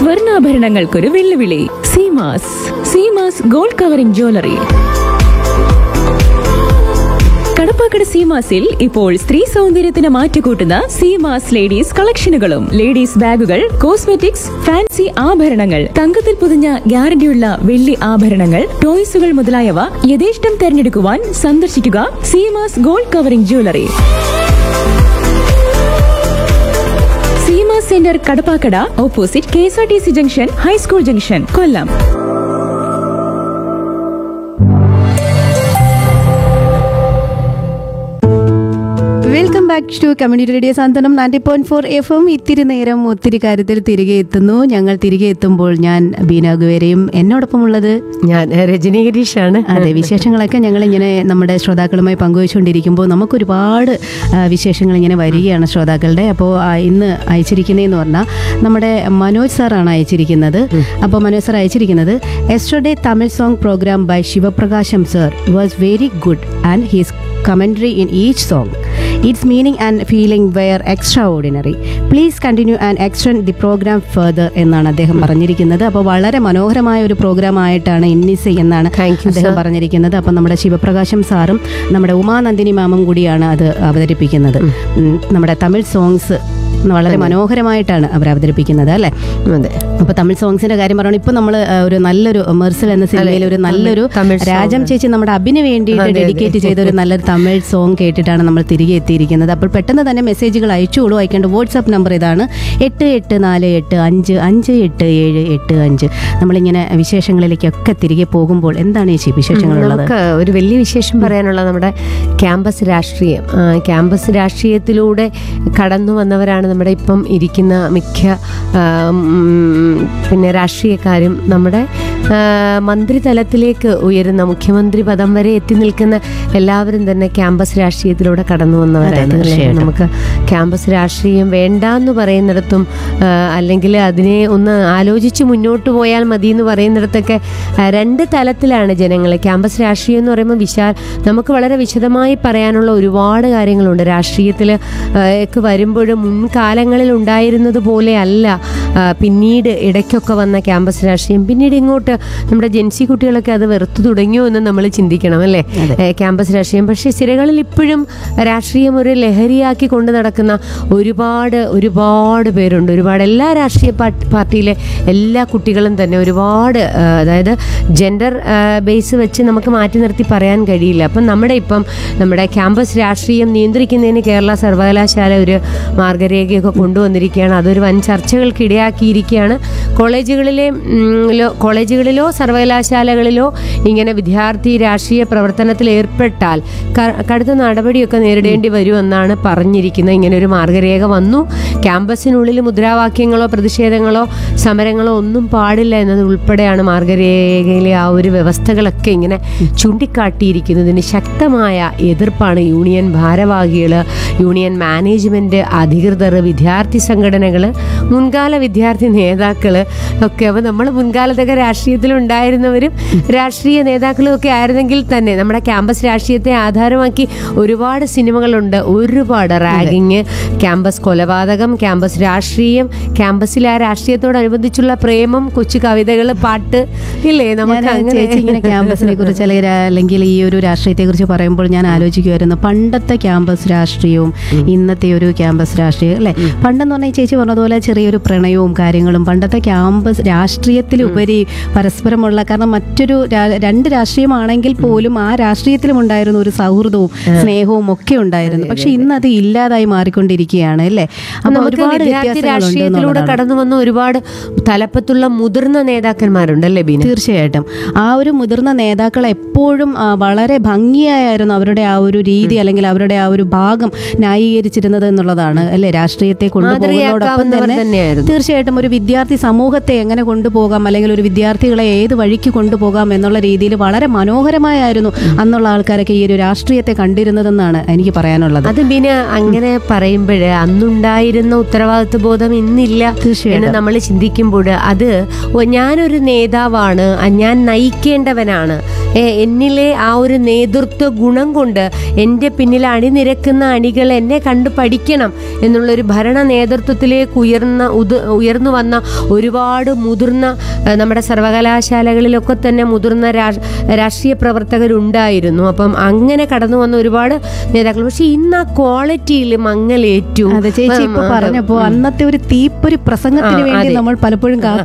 സ്വർണ്ണാഭരണങ്ങൾക്കൊരു വെല്ലുവിളി Seemas Seemas gold covering jewellery Kadappakada സീമാസിൽ ഇപ്പോൾ സ്ത്രീ സൗന്ദര്യത്തിന് മാറ്റുകൂട്ടുന്ന സീമാസ് ലേഡീസ് കളക്ഷനുകളും ലേഡീസ് ബാഗുകൾ കോസ്മെറ്റിക്സ് ഫാൻസി ആഭരണങ്ങൾ തങ്കത്തിൽ പൊതിഞ്ഞ ഗ്യാരണ്ടിയുള്ള വെള്ളി ആഭരണങ്ങൾ ടോയ്സുകൾ മുതലായവ യഥേഷ്ടം തെരഞ്ഞെടുക്കുവാൻ സന്ദർശിക്കുക Seemas gold covering jewellery Seema centre Kadappakada opposite K S R T C junction high school junction Kollam welcome back to community radio Santhwanam ninety point four F M ഇത്തിരി നേരം ഒത്തിരി കാര്യത്തിൽ തിരികെ എത്തുന്നു ഞങ്ങൾ തിരികെ എത്തുമ്പോൾ ഞാൻ ബീന ഗുവേരയും എന്നോടൊപ്പമുള്ളത് ഞാൻ രജനി ഗിരീഷാണ് അതെ വിശേഷങ്ങളൊക്കെ ഞങ്ങൾ ഇങ്ങനെ നമ്മുടെ ശ്രോതാക്കളുമായി പങ്കുവച്ചുകൊണ്ടിരിക്കുമ്പോൾ നമുക്ക് ഒരുപാട് ആ, വിശേഷങ്ങൾ ഇങ്ങനെ വരികയാണ് ശ്രോതാക്കളുടെ അപ്പോൾ ആ, ഇന്ന് അയച്ചിരിക്കുന്നതെന്ന് പറഞ്ഞാൽ നമ്മുടെ മനോജ് സാറാണ് അയച്ചിരിക്കുന്നത് അപ്പോൾ മനോജ് സാർ അയച്ചിരിക്കുന്നത് yesterday Tamil song programme by Sivaprakasam sir was very good and his commentary in each song its meaning and feeling were extra ordinary please continue and extend the programme further എന്നാണ് അദ്ദേഹം പറഞ്ഞിരിക്കുന്നത് അപ്പോൾ വളരെ മനോഹരമായ ഒരു പ്രോഗ്രാം ആയിട്ടാണ് ഇന്നിസ എന്നാണ് Thank you, അദ്ദേഹം sir. പറഞ്ഞിരിക്കുന്നത് അപ്പം നമ്മുടെ ശിവപ്രകാശം സാറും നമ്മുടെ ഉമാനന്ദിനി മാമും കൂടിയാണ് അത് അവതരിപ്പിക്കുന്നത് ഉം, നമ്മുടെ തമിഴ് സോങ്സ് വളരെ മനോഹരമായിട്ടാണ് അവർ അവതരിപ്പിക്കുന്നത് അല്ലേ അതെ അപ്പൊ തമിഴ് സോങ്സിന്റെ കാര്യം പറയുന്നത് ഇപ്പൊ നമ്മൾ ഒരു നല്ലൊരു മെർസൽ എന്ന സിനിമയിൽ ഒരു നല്ലൊരു തമിഴ് song. രാജം ചേച്ചി നമ്മുടെ അഭിന് വേണ്ടിയിട്ട് അതെ, അതെ. ഡെഡിക്കേറ്റ് ചെയ്ത ഒരു നല്ലൊരു തമിഴ് സോങ് കേട്ടിട്ടാണ് നമ്മൾ തിരികെ എത്തിയിരിക്കുന്നത് അപ്പോൾ പെട്ടെന്ന് തന്നെ മെസ്സേജുകൾ അയച്ചോളൂ അയക്കേണ്ട വാട്സാപ്പ് നമ്പർ ഇതാണ് എട്ട് എട്ട് നാല് എട്ട് അഞ്ച് അഞ്ച് എട്ട് ഏഴ് എട്ട് അഞ്ച് നമ്മളിങ്ങനെ വിശേഷങ്ങളിലേക്കൊക്കെ തിരികെ പോകുമ്പോൾ എന്താണ് ചേച്ചി വിശേഷങ്ങളുള്ളത് നമുക്ക് ഒരു വലിയ വിശേഷം പറയാനുള്ളത് നമ്മുടെ ക്യാമ്പസ് രാഷ്ട്രീയം ആ, ക്യാമ്പസ് രാഷ്ട്രീയത്തിലൂടെ കടന്നു വന്നവരാണ് നമ്മുടെ ഇപ്പം ഇരിക്കുന്ന മിക്ക ആ, ഉം, പിന്നെ രാഷ്ട്രീയക്കാരും നമ്മുടെ ആ, മന്ത്രിതലത്തിലേക്ക് ഉയരുന്ന മുഖ്യമന്ത്രി പദം വരെ എത്തി നിൽക്കുന്ന എല്ലാവരും തന്നെ ക്യാമ്പസ് രാഷ്ട്രീയത്തിലൂടെ കടന്നു വന്നവരാണ് അതെ, അല്ലേ? തീർച്ചയായിട്ടും. നമുക്ക് ക്യാമ്പസ് രാഷ്ട്രീയം വേണ്ടാന്ന് പറയുന്നിടത്തും ആ, അല്ലെങ്കിൽ അതിനെ ഒന്ന് ആലോചിച്ച് മുന്നോട്ട് പോയാൽ മതി എന്ന് പറയുന്നിടത്തൊക്കെ ആ, രണ്ട് തലത്തിലാണ് ജനങ്ങൾ ക്യാമ്പസ് രാഷ്ട്രീയം എന്ന് പറയുമ്പോൾ വിശാൽ നമുക്ക് വളരെ വിശദമായി പറയാനുള്ള ഒരുപാട് കാര്യങ്ങളുണ്ട് രാഷ്ട്രീയത്തിൽ ഒക്കെ വരുമ്പോഴും മുൻകാലങ്ങളിൽ ഉണ്ടായിരുന്നത് പോലെ അല്ല ആ, പിന്നീട് ഇടയ്ക്കൊക്കെ വന്ന ക്യാമ്പസ് രാഷ്ട്രീയം പിന്നീട് ഇങ്ങോട്ട് നമ്മുടെ ജെൻസി കുട്ടികളൊക്കെ അത് വെറുത്തു തുടങ്ങിയോ എന്ന് നമ്മൾ ചിന്തിക്കണം അല്ലേ ഏ, ക്യാമ്പസ് രാഷ്ട്രീയം പക്ഷേ സിരകളിൽ ഇപ്പോഴും രാഷ്ട്രീയം ഒരു ലഹരിയാക്കി കൊണ്ട് നടക്കുന്ന ഒരുപാട് ഒരുപാട് പേരുണ്ട് ഒരുപാട് എല്ലാ രാഷ്ട്രീയ പാർട്ടി- പാർട്ടിയിലെ എല്ലാ കുട്ടികളും തന്നെ ഒരുപാട് ആ, അതായത് ജെൻഡർ ബേസ് വെച്ച് നമുക്ക് മാറ്റി നിർത്തി പറയാൻ കഴിയില്ല അപ്പം നമ്മുടെ ഇപ്പം നമ്മുടെ ക്യാമ്പസ് രാഷ്ട്രീയം നിയന്ത്രിക്കുന്നതിന് കേരള സർവകലാശാല ഒരു മാർഗരേഖയൊക്കെ കൊണ്ടുവന്നിരിക്കുകയാണ് അതൊരു വൻ ചർച്ചകൾക്ക് ഇടയാക്കിയിരിക്കുകയാണ് കോളേജുകളിലെ ഉം, ലോ- കോളേജുകളിലോ സർവകലാശാലകളിലോ ഇങ്ങനെ വിദ്യാർത്ഥി രാഷ്ട്രീയ പ്രവർത്തനത്തിൽ ഏർപ്പെട്ടാൽ ക- കടുത്ത നടപടിയൊക്കെ നേരിടേണ്ടി വരുമെന്നാണ് പറഞ്ഞിരിക്കുന്നത് ഇങ്ങനെ ഒരു മാർഗരേഖ വന്നു ക്യാമ്പസിനുള്ളിൽ മുദ്രാവാക്യങ്ങളോ പ്രതിഷേധങ്ങളോ സമരങ്ങളോ ഒന്നും പാടില്ല എന്നത് ഉൾപ്പെടെയാണ് മാർഗരേഖയിലെ ആ ഒരു വ്യവസ്ഥകളൊക്കെ ഇങ്ങനെ ചൂണ്ടിക്കാട്ടിയിരിക്കുന്നതിന് ശക്തമായ എതിർപ്പാണ് യൂണിയൻ ഭാരവാഹികൾ യൂണിയൻ മാനേജ്മെന്റ് അധികൃതർ വിദ്യാർത്ഥി സംഘടനകൾ മുൻകാല വിദ്യാർത്ഥി നേതാക്കൾ ഒക്കെ അപ്പോൾ നമ്മൾ മുൻകാലത്തൊക്കെ രാഷ്ട്രീയത്തിലുണ്ടായിരുന്നവരും രാഷ്ട്രീയ നേതാക്കളും ഒക്കെ ആയിരുന്നെങ്കിൽ തന്നെ നമ്മുടെ ക്യാമ്പസ് രാഷ്ട്രീയത്തെ ആധാരമാക്കി ഒരുപാട് സിനിമകളുണ്ട് ഒരുപാട് റാഗിങ് ക്യാമ്പസ് കൊലപാതകം ക്യാമ്പസ് രാഷ്ട്രീയം ക്യാമ്പസിൽ ആ രാഷ്ട്രീയത്തോടനുബന്ധിച്ചുള്ള പ്രേമം കൊച്ചു കവിതകൾ പാട്ട് ഇല്ലേ നമുക്ക് ഞാൻ ചേച്ചി ഇങ്ങനെ ക്യാമ്പസിനെ കുറിച്ച് അല്ലെങ്കിൽ രാ- അല്ലെങ്കിൽ ഈ ഒരു രാഷ്ട്രീയത്തെ കുറിച്ച് പറയുമ്പോൾ ഞാൻ ആലോചിക്കുമായിരുന്നു പണ്ടത്തെ ക്യാമ്പസ് രാഷ്ട്രീയവും ഇന്നത്തെ ഒരു ക്യാമ്പസ് രാഷ്ട്രീയം അല്ലെ പണ്ടെന്ന് പറഞ്ഞാൽ ഈ ചേച്ചി പറഞ്ഞതുപോലെ ചെറിയൊരു പ്രണയവും കാര്യങ്ങളും പണ്ടത്തെ ക്യാമ്പസ് രാഷ്ട്രീയത്തിലുപരി പരസ്പരമുള്ള കാരണം മറ്റൊരു രാ- രണ്ട് രാഷ്ട്രീയമാണെങ്കിൽ പോലും ആ രാഷ്ട്രീയത്തിലും ഉണ്ടായിരുന്ന ഒരു സൗഹൃദവും സ്നേഹവും ഒക്കെ ഉണ്ടായിരുന്നു പക്ഷെ ഇന്ന് അത് ഇല്ലാതായി മാറിക്കൊണ്ടിരിക്കുകയാണ് അല്ലേ അപ്പൊ നമുക്ക് ഒരുപാട് വിദ്യാർത്ഥി വ്യത്യാസങ്ങളുണ്ട് രാഷ്ട്രീയത്തിലൂടെ എന്നുള്ളതാണ്. കടന്നു വന്ന ഒരുപാട് തലപ്പത്തുള്ള മുതിർന്ന നേതാക്കന്മാരുണ്ട് അല്ലേ ബീന തീർച്ചയായിട്ടും ആ ഒരു മുതിർന്ന നേതാക്കൾ എപ്പോഴും ആ, വളരെ ഭംഗിയായിരുന്നു അവരുടെ ആ ഒരു രീതി അല്ലെങ്കിൽ അവരുടെ ആ ഒരു ഭാഗം ന്യായീകരിച്ചിരുന്നത് എന്നുള്ളതാണ് അല്ലെ രാഷ്ട്രീയത്തെ കൊണ്ടുപോകുന്നതോടൊപ്പം മാതൃകയാക്കാവുന്നവർ തന്നെ തന്നെയായിരുന്നു. തീർച്ചയായിട്ടും ഒരു വിദ്യാർത്ഥി സമൂഹത്തെ എങ്ങനെ കൊണ്ടുപോകാം അല്ലെങ്കിൽ ഒരു വിദ്യാർത്ഥികളെ ഏത് വഴിക്ക് കൊണ്ടുപോകാം എന്നുള്ള രീതിയിൽ വളരെ മനോഹരമായിരുന്നു അന്നുള്ള ആൾക്കാരൊക്കെ ഈ ഒരു രാഷ്ട്രീയത്തെ കണ്ടിരുന്നതെന്നാണ് എനിക്ക് പറയാനുള്ളത് അത് പിന്നെ അങ്ങനെ പറയുമ്പോഴ് അന്നുണ്ടായിരുന്ന ഉത്തരവാദിത്വ ബോധം ഇന്നില്ല തീർച്ചയായിട്ടും. എന്ന് നമ്മൾ ചിന്തിക്കുമ്പോൾ അത് ഒ- ഞാനൊരു നേതാവാണ് അ- ഞാൻ നയിക്കേണ്ടവനാണ് ഏ, എന്നിലെ ആ ഒരു നേതൃത്വ ഗുണം കൊണ്ട് എൻ്റെ പിന്നിൽ അണിനിരക്കുന്ന അണികൾ എന്നെ കണ്ടു പഠിക്കണം എന്നുള്ളൊരു ഭരണ നേതൃത്വത്തിലേക്ക് ഉയർന്ന ഉത് ഉയർന്നു വന്ന ഒരുപാട് മുതിർന്ന ആ, നമ്മുടെ സർവകലാശാലകളിലൊക്കെ തന്നെ മുതിർന്ന രാ- രാഷ്ട്രീയ പ്രവർത്തകരുണ്ടായിരുന്നു അപ്പം അങ്ങനെ കടന്നു വന്ന ഒരുപാട് നേതാക്കൾ പക്ഷെ ഇന്ന് ആ ക്വാളിറ്റിയിൽ മങ്ങലേറ്റു അതെ ചേച്ചി ഇപ്പൊ ഉം, പറഞ്ഞപ്പോ അന്നത്തെ ഒരു തീപ്പൊരി പ്രസംഗത്തിന് ആ, വേണ്ടി അതെ. നമ്മൾ പലപ്പോഴും കാ